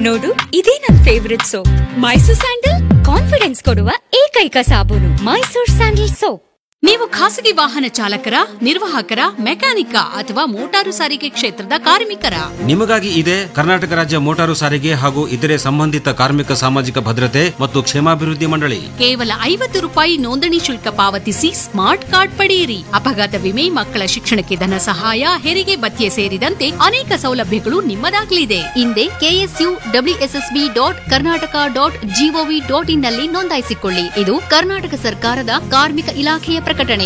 ನೋಡು ಇದೇ ನನ್ favourite soap Mysore sandal confidence ಕೊಡುವ ಏಕೈಕ ಸಾಬೂನು ಮೈಸೂರ್ ಸ್ಯಾಂಡಲ್ ಸೋಪ್ ನೀವು ಖಾಸಗಿ ವಾಹನ ಚಾಲಕರ ನಿರ್ವಾಹಕರ ಮೆಕ್ಯಾನಿಕ ಅಥವಾ ಮೋಟಾರು ಸಾರಿಗೆ ಕ್ಷೇತ್ರದ ಕಾರ್ಮಿಕರ ನಿಮಗಾಗಿ ಇದೆ ಕರ್ನಾಟಕ ರಾಜ್ಯ ಮೋಟಾರು ಸಾರಿಗೆ ಹಾಗೂ ಇತರೆ ಸಂಬಂಧಿತ ಕಾರ್ಮಿಕ ಸಾಮಾಜಿಕ ಭದ್ರತೆ ಮತ್ತು ಕ್ಷೇಮಾಭಿವೃದ್ಧಿ ಮಂಡಳಿ ಕೇವಲ ಐವತ್ತು ರೂಪಾಯಿ ನೋಂದಣಿ ಶುಲ್ಕ ಪಾವತಿಸಿ ಸ್ಮಾರ್ಟ್ ಕಾರ್ಡ್ ಪಡೆಯಿರಿ ಅಪಘಾತ ವಿಮೆ ಮಕ್ಕಳ ಶಿಕ್ಷಣಕ್ಕೆ ಧನ ಸಹಾಯ ಹೆರಿಗೆ ಭತ್ಯೆ ಸೇರಿದಂತೆ ಅನೇಕ ಸೌಲಭ್ಯಗಳು ನಿಮ್ಮದಾಗಲಿದೆ ಹಿಂದೆ KSU WSSB dot Karnataka dot GOV dot in ನಲ್ಲಿ ನೋಂದಾಯಿಸಿಕೊಳ್ಳಿ ಇದು ಕರ್ನಾಟಕ ಸರ್ಕಾರದ ಕಾರ್ಮಿಕ ಇಲಾಖೆಯ ಪ್ರಕಟಣೆ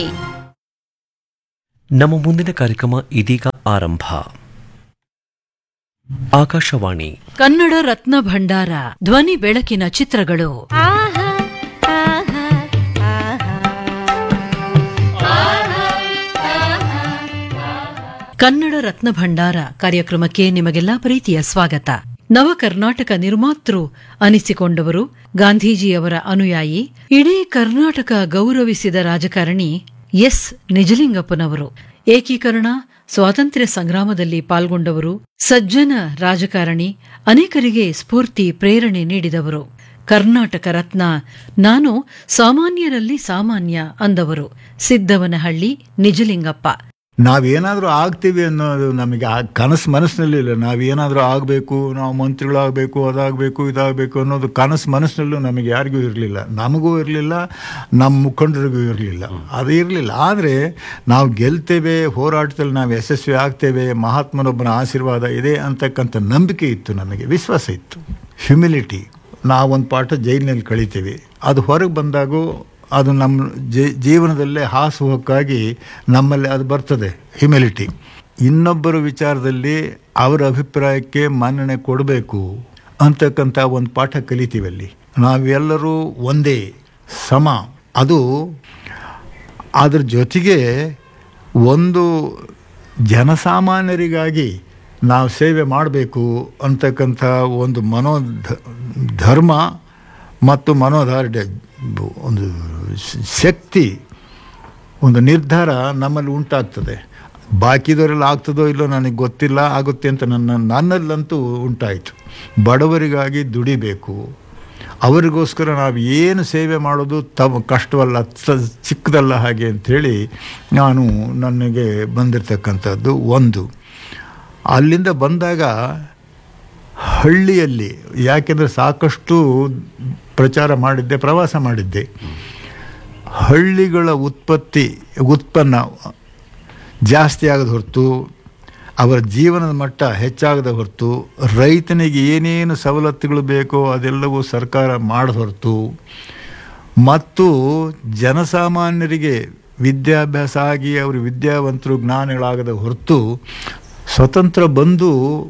ನಮ್ಮ ಮುಂದಿನ ಕಾರ್ಯಕ್ರಮ ಇದೀಗ ಆರಂಭ ಆಕಾಶವಾಣಿ ಕನ್ನಡ ರತ್ನ ಭಂಡಾರ ಧ್ವನಿ ಬೆಳಕಿನ ಚಿತ್ರಗಳು ಕನ್ನಡ ರತ್ನ ಭಂಡಾರ ಕಾರ್ಯಕ್ರಮಕ್ಕೆ ನಿಮಗೆಲ್ಲ ಪ್ರೀತಿಯ ಸ್ವಾಗತ ನವ ಕರ್ನಾಟಕ ನಿರ್ಮಾತೃ ಅನಿಸಿಕೊಂಡವರು ಗಾಂಧೀಜಿಯವರ ಅನುಯಾಯಿ ಇಡೀ ಕರ್ನಾಟಕ ಗೌರವಿಸಿದ ರಾಜಕಾರಣಿ ಎಸ್ ನಿಜಲಿಂಗಪ್ಪನವರು ಏಕೀಕರಣ ಸ್ವಾತಂತ್ರ್ಯ ಸಂಗ್ರಾಮದಲ್ಲಿ ಪಾಲ್ಗೊಂಡವರು ಸಜ್ಜನ ರಾಜಕಾರಣಿ ಅನೇಕರಿಗೆ ಸ್ಫೂರ್ತಿ ಪ್ರೇರಣೆ ನೀಡಿದವರು ಕರ್ನಾಟಕ ರತ್ನ ನಾನು ಸಾಮಾನ್ಯರಲ್ಲಿ ಸಾಮಾನ್ಯ ಅಂದವರು ಸಿದ್ದವನಹಳ್ಳಿ ನಿಜಲಿಂಗಪ್ಪ ನಾವೇನಾದರೂ ಆಗ್ತೀವಿ ಅನ್ನೋದು ನಮಗೆ ಆ ಕನಸು ಮನಸ್ಸಿನಲ್ಲಿ ಇಲ್ಲ ನಾವೇನಾದರೂ ಆಗಬೇಕು ನಾವು ಮಂತ್ರಿಗಳಾಗಬೇಕು ಅದಾಗಬೇಕು ಇದಾಗಬೇಕು ಅನ್ನೋದು ಕನಸು ಮನಸ್ಸಿನಲ್ಲೂ ನಮಗೆ ಯಾರಿಗೂ ಇರಲಿಲ್ಲ ನಮಗೂ ಇರಲಿಲ್ಲ ನಮ್ಮ ಮುಖಂಡರಿಗೂ ಇರಲಿಲ್ಲ ಅದು ಇರಲಿಲ್ಲ ಆದರೆ ನಾವು ಗೆಲ್ತೇವೆ ಹೋರಾಟದಲ್ಲಿ ನಾವು ಯಶಸ್ವಿ ಆಗ್ತೇವೆ ಮಹಾತ್ಮನೊಬ್ಬನ ಆಶೀರ್ವಾದ ಇದೆ ಅಂತಕ್ಕಂಥ ನಂಬಿಕೆ ಇತ್ತು ನಮಗೆ ವಿಶ್ವಾಸ ಇತ್ತು ಹ್ಯುಮಿಲಿಟಿ ನಾವೊಂದು ಪಾಠ ಜೈಲಿನಲ್ಲಿ ಕಳಿತೀವಿ ಅದು ಹೊರಗೆ ಬಂದಾಗೂ ಅದು ನಮ್ಮ ಜೀವನದಲ್ಲೇ ಹಾಸುಹೊಕ್ಕಾಗಿ ನಮ್ಮಲ್ಲಿ ಅದು ಬರ್ತದೆ ಹ್ಯುಮಿಲಿಟಿ ಇನ್ನೊಬ್ಬರ ವಿಚಾರದಲ್ಲಿ ಅವರ ಅಭಿಪ್ರಾಯಕ್ಕೆ ಮನ್ನಣೆ ಕೊಡಬೇಕು ಅಂತಕ್ಕಂಥ ಒಂದು ಪಾಠ ಕಲಿತೀವಿ ಅಲ್ಲಿ ನಾವೆಲ್ಲರೂ ಒಂದೇ ಸಮ ಅದು ಅದ್ರ ಜೊತೆಗೆ ಒಂದು ಜನಸಾಮಾನ್ಯರಿಗಾಗಿ ನಾವು ಸೇವೆ ಮಾಡಬೇಕು ಅಂತಕ್ಕಂಥ ಒಂದು ಮನೋ ಧರ್ಮ ಮತ್ತು ಮನೋಧಾರ್ಢ್ಯ ಒಂದು ಶಕ್ತಿ ಒಂದು ನಿರ್ಧಾರ ನಮ್ಮಲ್ಲಿ ಉಂಟಾಗ್ತದೆ ಬಾಕಿದವರೆಲ್ಲ ಆಗ್ತದೋ ಇಲ್ಲೋ ನನಗೆ ಗೊತ್ತಿಲ್ಲ ಆಗುತ್ತೆ ಅಂತ ನನ್ನ ನನ್ನಲ್ಲಂತೂ ಉಂಟಾಯಿತು ಬಡವರಿಗಾಗಿ ದುಡಿಬೇಕು ಅವರಿಗೋಸ್ಕರ ನಾವು ಏನು ಸೇವೆ ಮಾಡೋದು ತಮ್ಮ ಕಷ್ಟವಲ್ಲ ಚಿಕ್ಕದಲ್ಲ ಹಾಗೆ ಅಂಥೇಳಿ ನಾನು ನನಗೆ ಬಂದಿರತಕ್ಕಂಥದ್ದು ಒಂದು ಅಲ್ಲಿಂದ ಬಂದಾಗ ಹಳ್ಳಿಯಲ್ಲಿ ಯಾಕೆಂದರೆ ಸಾಕಷ್ಟು ಪ್ರಚಾರ ಮಾಡಿದ್ದೆ ಪ್ರವಾಸ ಮಾಡಿದ್ದೆ ಹಳ್ಳಿಗಳ ಉತ್ಪತ್ತಿ ಉತ್ಪನ್ನ ಜಾಸ್ತಿ ಆಗದ ಹೊರತು ಅವರ ಜೀವನದ ಮಟ್ಟ ಹೆಚ್ಚಾಗದ ಹೊರತು ರೈತನಿಗೆ ಏನೇನು ಸವಲತ್ತುಗಳು ಬೇಕೋ ಅದೆಲ್ಲವೂ ಸರ್ಕಾರ ಮಾಡದ ಹೊರತು ಮತ್ತು ಜನಸಾಮಾನ್ಯರಿಗೆ ವಿದ್ಯಾಭ್ಯಾಸ ಆಗಿ ಅವರು ವಿದ್ಯಾವಂತರು ಜ್ಞಾನಿಗಳಾಗದ ಹೊರತು ಸ್ವತಂತ್ರ ಬಂದು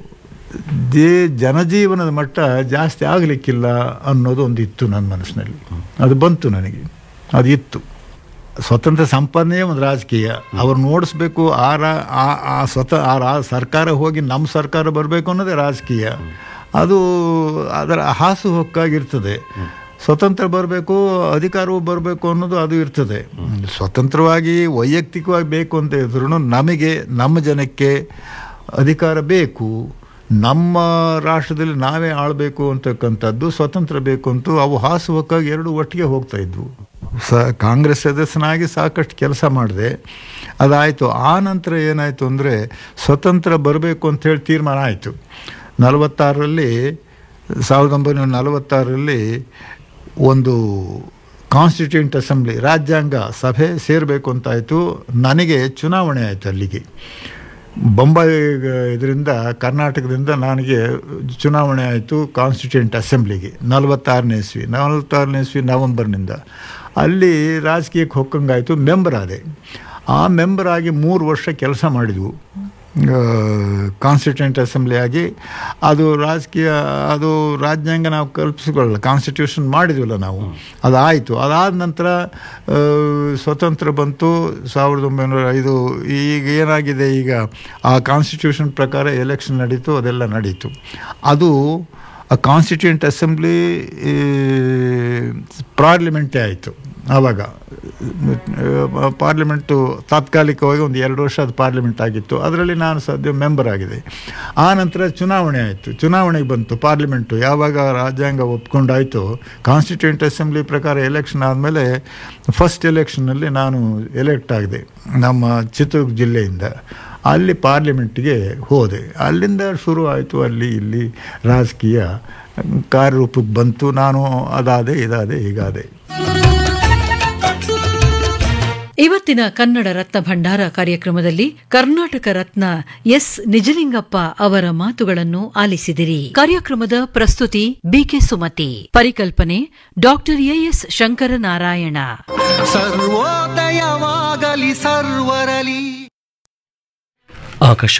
ದೇ ಜನಜೀವನದ ಮಟ್ಟ ಜಾಸ್ತಿ ಆಗಲಿಕ್ಕಿಲ್ಲ ಅನ್ನೋದು ಒಂದು ಇತ್ತು ನನ್ನ ಮನಸ್ಸಿನಲ್ಲಿ ಅದು ಬಂತು ನನಗೆ ಅದು ಇತ್ತು ಸ್ವತಂತ್ರ ಸಂಪಾದನೆಯೇ ಒಂದು ರಾಜಕೀಯ ಅವ್ರು ನೋಡಿಸ್ಬೇಕು ಆ ರಾ ಆ ಸ್ವತ ಆ ರಾ ಸರ್ಕಾರ ಹೋಗಿ ನಮ್ಮ ಸರ್ಕಾರ ಬರಬೇಕು ಅನ್ನೋದೇ ರಾಜಕೀಯ ಅದು ಅದರ ಹಾಸು ಹೊಕ್ಕಾಗಿರ್ತದೆ ಸ್ವತಂತ್ರ ಬರಬೇಕು ಅಧಿಕಾರವೂ ಬರಬೇಕು ಅನ್ನೋದು ಅದು ಇರ್ತದೆ ಸ್ವತಂತ್ರವಾಗಿ ವೈಯಕ್ತಿಕವಾಗಿ ಬೇಕು ಅಂತ ಇದ್ರೂ ನಮಗೆ ನಮ್ಮ ಜನಕ್ಕೆ ಅಧಿಕಾರ ಬೇಕು ನಮ್ಮ ರಾಷ್ಟ್ರದಲ್ಲಿ ನಾವೇ ಆಳಬೇಕು ಅಂತಕ್ಕಂಥದ್ದು ಸ್ವತಂತ್ರ ಬೇಕು ಅಂತೂ ಅವು ಹಾಸುವಕ್ಕಾಗಿ ಎರಡು ಒಟ್ಟಿಗೆ ಹೋಗ್ತಾ ಇದ್ವು ಸ ಕಾಂಗ್ರೆಸ್ ಸದಸ್ಯನಾಗಿ ಸಾಕಷ್ಟು ಕೆಲಸ ಮಾಡಿದೆ ಅದಾಯಿತು ಆ ನಂತರ ಏನಾಯಿತು ಅಂದರೆ ಸ್ವತಂತ್ರ ಬರಬೇಕು ಅಂಥೇಳಿ ತೀರ್ಮಾನ ಆಯಿತು ನಲವತ್ತಾರರಲ್ಲಿ ಸಾವಿರದ ಒಂಬೈನೂರ ನಲವತ್ತಾರರಲ್ಲಿ ಒಂದು ಕಾನ್ಸ್ಟಿಟ್ಯೂಂಟ್ ಅಸೆಂಬ್ಲಿ ರಾಜ್ಯಾಂಗ ಸಭೆ ಸೇರಬೇಕು ಅಂತಾಯಿತು ನನಗೆ ಚುನಾವಣೆ ಆಯಿತು ಅಲ್ಲಿಗೆ ಬೊಂಬಾಯಿ ಇದರಿಂದ ಕರ್ನಾಟಕದಿಂದ ನನಗೆ ಚುನಾವಣೆ ಆಯಿತು ಕಾನ್ಸ್ಟಿಟ್ಯೂಂಟ್ ಅಸೆಂಬ್ಲಿಗೆ ನಲವತ್ತಾರನೇ ಇಸ್ವಿ ನಲವತ್ತಾರನೇ ಇಸ್ವಿ ನವಂಬರ್ನಿಂದ ಅಲ್ಲಿ ರಾಜಕೀಯಕ್ಕೆ ಹೊಕ್ಕಂಗಾಯಿತು ಮೆಂಬರ್ ಆದೆ ಆ ಮೆಂಬರ್ ಆಗಿ ಮೂರು ವರ್ಷ ಕೆಲಸ ಮಾಡಿದ್ವು ಕಾನ್ಸ್ಟಿಟ್ಯೂಂಟ್ ಅಸೆಂಬ್ಲಿ ಆಗಿ ಅದು ರಾಜಕೀಯ ಅದು ರಾಜ್ಯಾಂಗ ನಾವು ಕಲ್ಪಿಸಿಕೊಳ್ಳಲ್ಲ ಕಾನ್ಸ್ಟಿಟ್ಯೂಷನ್ ಮಾಡಿದ್ವಲ್ಲ ನಾವು ಅದಾಯಿತು ಅದಾದ ನಂತರ ಸ್ವತಂತ್ರ ಬಂತು ಸಾವಿರದ ಒಂಬೈನೂರ ಐದು ಈಗ ಏನಾಗಿದೆ ಈಗ ಆ ಕಾನ್ಸ್ಟಿಟ್ಯೂಷನ್ ಪ್ರಕಾರ ಎಲೆಕ್ಷನ್ ನಡೀತು ಅದೆಲ್ಲ ನಡೀತು ಅದು ಆ ಕಾನ್ಸ್ಟಿಟ್ಯೂಂಟ್ ಅಸೆಂಬ್ಲಿ ಪಾರ್ಲಿಮೆಂಟೇ ಆಯಿತು ಆವಾಗ ಆ, ಪಾರ್ಲಿಮೆಂಟು ತಾತ್ಕಾಲಿಕವಾಗಿ ಒಂದು ಎರಡು ವರ್ಷ ಅದು ಪಾರ್ಲಿಮೆಂಟ್ ಆಗಿತ್ತು ಅದರಲ್ಲಿ ನಾನು ಸದ್ಯ ಮೆಂಬರ್ ಆಗಿದೆ ಆ ನಂತರ ಚುನಾವಣೆ ಆಯಿತು ಚುನಾವಣೆಗೆ ಬಂತು ಪಾರ್ಲಿಮೆಂಟು ಯಾವಾಗ ರಾಜ್ಯಾಂಗ ಒಪ್ಕೊಂಡಾಯಿತು ಕಾನ್ಸ್ಟಿಟ್ಯೂಂಟ್ ಅಸೆಂಬ್ಲಿ ಪ್ರಕಾರ ಎಲೆಕ್ಷನ್ ಆದಮೇಲೆ ಫಸ್ಟ್ ಎಲೆಕ್ಷನ್ನಲ್ಲಿ ನಾನು ಎಲೆಕ್ಟ್ ಆಗಿದೆ ನಮ್ಮ ಚಿತ್ರದುರ್ಗ ಜಿಲ್ಲೆಯಿಂದ ಅಲ್ಲಿ ಪಾರ್ಲಿಮೆಂಟ್ಗೆ ಹೋದೆ ಅಲ್ಲಿಂದ ಶುರು ಆಯಿತು ಅಲ್ಲಿ ಇಲ್ಲಿ ರಾಜಕೀಯ ಕಾರ್ಯರೂಪಕ್ಕೆ ಬಂತು ನಾನು ಅದಾದೆ ಇದಾದೆ ಹೀಗಾದೆ ಇವತ್ತಿನ ಕನ್ನಡ ರತ್ನ ಭಂಡಾರ ಕಾರ್ಯಕ್ರಮದಲ್ಲಿ ಕರ್ನಾಟಕ ರತ್ನ ಎಸ್ ನಿಜಲಿಂಗಪ್ಪ ಅವರ ಮಾತುಗಳನ್ನು ಆಲಿಸಿದಿರಿ ಕಾರ್ಯಕ್ರಮದ ಪ್ರಸ್ತುತಿ ಬಿಕೆ ಸುಮತಿ ಪರಿಕಲ್ಪನೆ ಡಾಕ್ಟರ್ ಎಎಸ್ ಶಂಕರನಾರಾಯಣ ಸರ್ವೋದಯವಾಗಲಿ ಸರ್ವರಲಿ ಆಕಾಶ